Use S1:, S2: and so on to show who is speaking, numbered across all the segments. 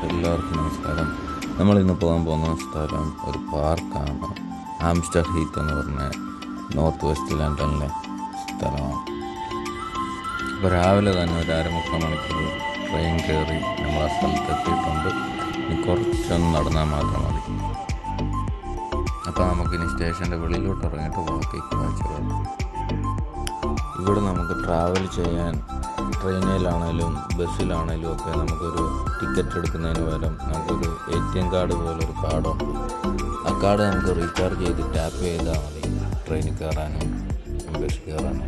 S1: എല്ലാവർക്കും നമസ്കാരം നമ്മളിന്ന് പോകാൻ പോകുന്ന സ്ഥലം ഒരു പാർക്കാണ് ആംസ്റ്റർ ഹീത്ത് എന്ന് പറഞ്ഞ നോർത്ത് വെസ്റ്റ് ലണ്ടനിലെ സ്ഥലമാണ് ഇപ്പോൾ രാവിലെ തന്നെ ഒരു അരമുക്കാൽ മണിക്കൂർ ട്രെയിൻ കയറി നമ്മൾ ആ സ്ഥലത്ത് എത്തിയിട്ടുണ്ട് ഇനി കുറച്ചൊന്ന് നടന്നാൽ മാത്രം മതി അപ്പോൾ നമുക്കിനി സ്റ്റേഷൻ്റെ വെളിയിലോട്ട് ഇറങ്ങിയിട്ട് ബാക്കി കാഴ്ചകൾ ഇവിടെ നമുക്ക് ട്രാവൽ ചെയ്യാൻ ട്രെയിനിലാണേലും ബസ്സിലാണേലും ഒക്കെ നമുക്കൊരു ടിക്കറ്റ് എടുക്കുന്നതിന് പകരം നമുക്കൊരു എ ടി എം കാർഡ് പോലൊരു കാർഡുണ്ട് ആ കാർഡ് നമുക്ക് റീചാർജ് ചെയ്ത് ടാപ്പ് ചെയ്താൽ മതി ട്രെയിനിൽ കയറാനും ബസ്സിൽ കയറാനും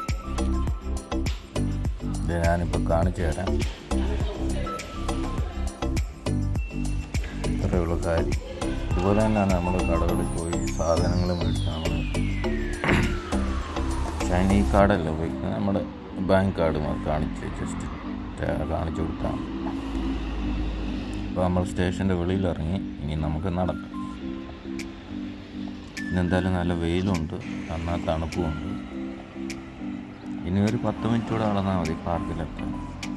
S1: ഇത് ഞാനിപ്പോൾ കാണിച്ചു തരാം ഇത്രയുള്ള കാര്യം ഇതുപോലെ തന്നെയാണ് നമ്മൾ കടകളിൽ പോയി സാധനങ്ങൾ മേടിച്ചാൽ ഷൈനി കാർഡല്ല ഉപയോഗിക്കുന്നത് നമ്മുടെ ബാങ്ക് കാർഡ് കാണിച്ച് ജസ്റ്റ് കാണിച്ചു കൊടുത്താൽ അപ്പോൾ നമ്മൾ സ്റ്റേഷൻ്റെ വെളിയിൽ ഇറങ്ങി ഇനി നമുക്ക് നടക്കാം ഇന്നെന്തായാലും നല്ല വെയിലുണ്ട് എന്നാൽ തണുപ്പുമുണ്ട് ഇനി ഒരു പത്ത് മിനിറ്റ് കൂടെ നടന്നാൽ മതി പാർക്കിലെത്താൻ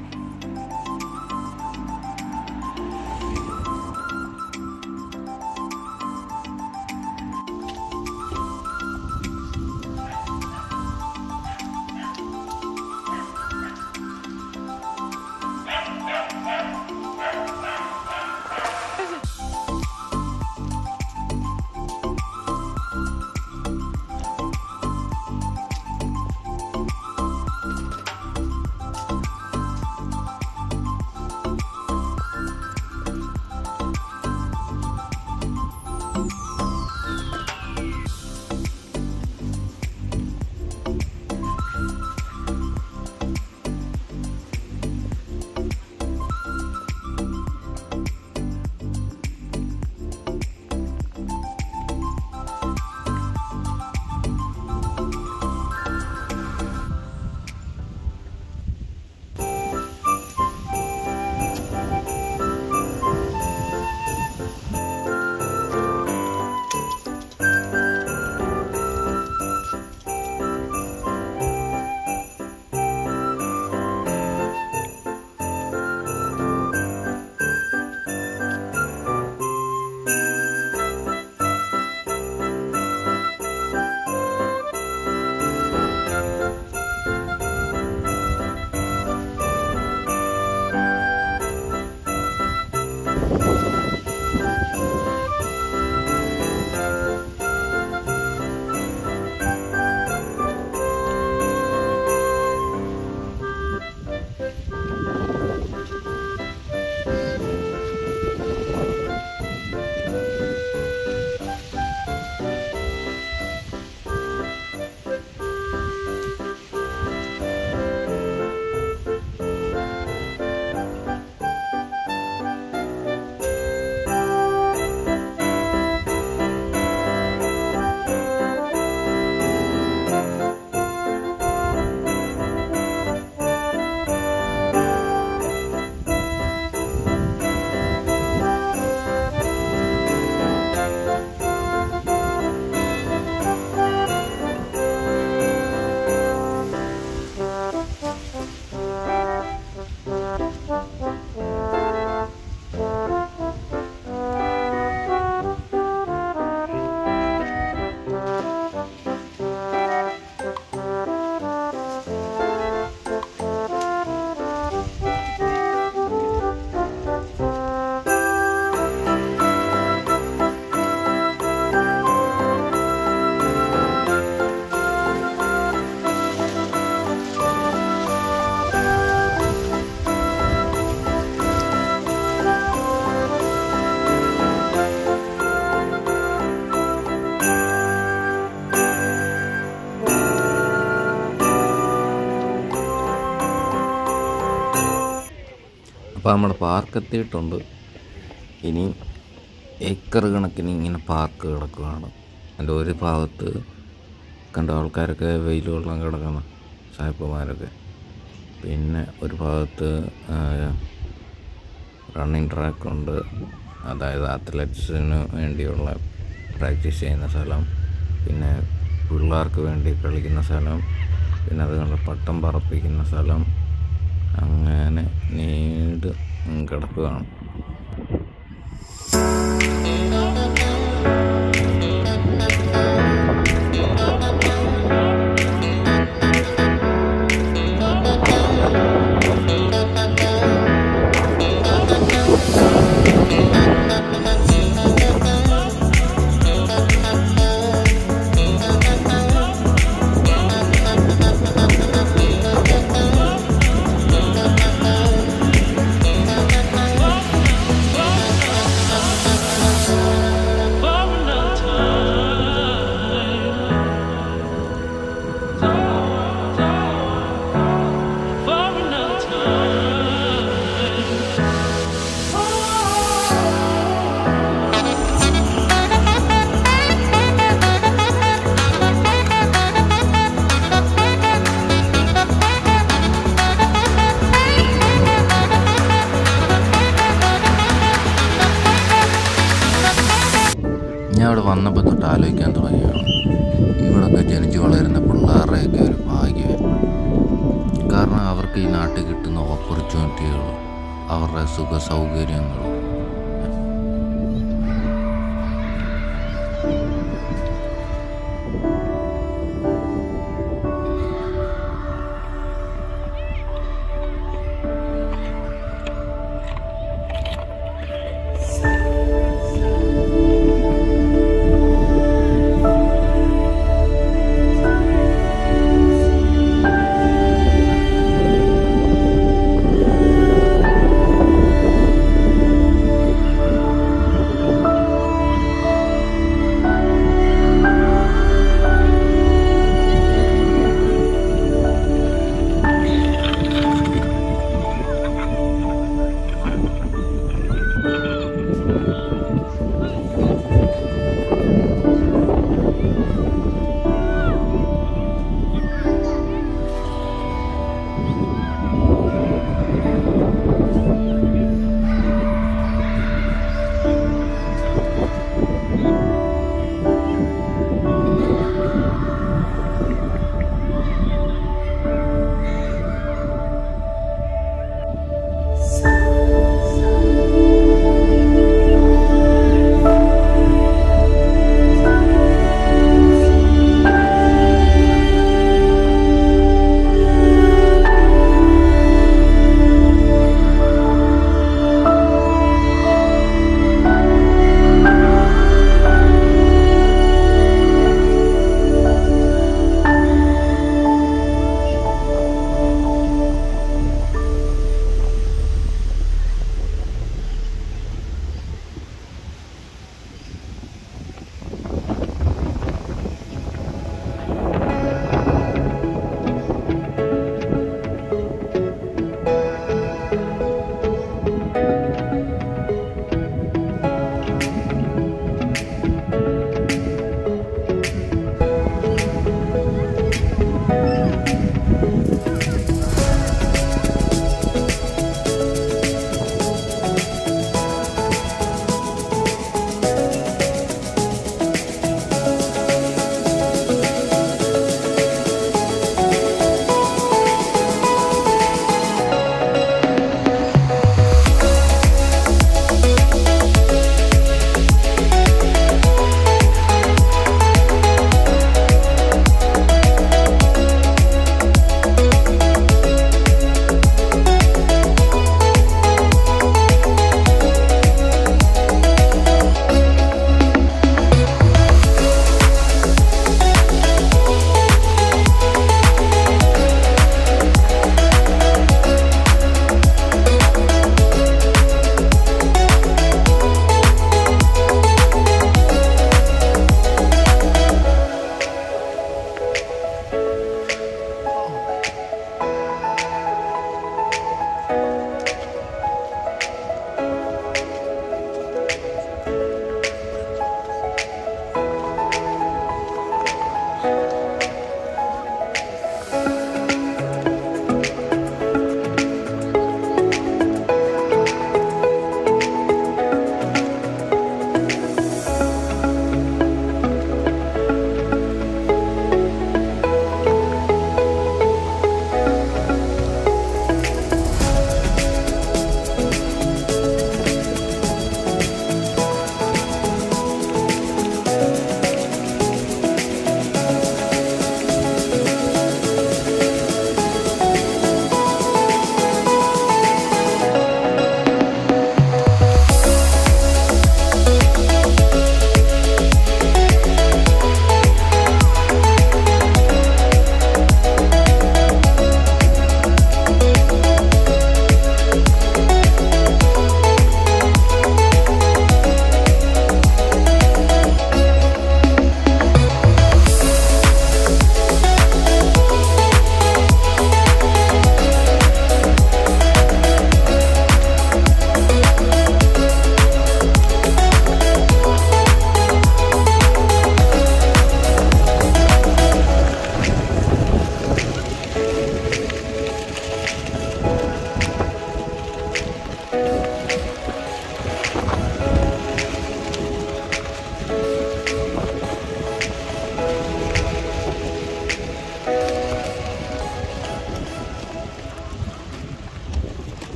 S1: അപ്പോൾ നമ്മുടെ പാർക്ക് എത്തിയിട്ടുണ്ട് ഇനി ഏക്കർ കണക്കിന് ഇങ്ങനെ പാർക്ക് കിടക്കുകയാണ് അതിൻ്റെ ഒരു ഭാഗത്ത് കണ്ട ആൾക്കാരൊക്കെ വെയിൽ കൊള്ളാൻ കിടക്കുന്ന സായിപ്പന്മാരൊക്കെ പിന്നെ ഒരു ഭാഗത്ത് റണ്ണിങ് ട്രാക്കുണ്ട് അതായത് അത്ലറ്റ്സിന് വേണ്ടിയുള്ള പ്രാക്ടീസ് ചെയ്യുന്ന സ്ഥലം പിന്നെ പിള്ളേർക്ക് വേണ്ടി കളിക്കുന്ന സ്ഥലം പിന്നെ അത് കണ്ട് പട്ടം പറപ്പിക്കുന്ന സ്ഥലം അങ്ങനെ നീണ്ട് കിടക്കുകയാണ് ഞാൻ അവിടെ വന്നപ്പോൾ തൊട്ട് ആലോചിക്കാൻ തുടങ്ങിയാണ് ഇവിടൊക്കെ ജനിച്ചു വളരുന്ന പിള്ളേരുടെയൊക്കെ ഒരു ഭാഗ്യം കാരണം അവർക്ക് ഈ നാട്ടിൽ കിട്ടുന്ന ഓപ്പർച്യൂണിറ്റികളും അവരുടെ സുഖ സൗകര്യങ്ങളും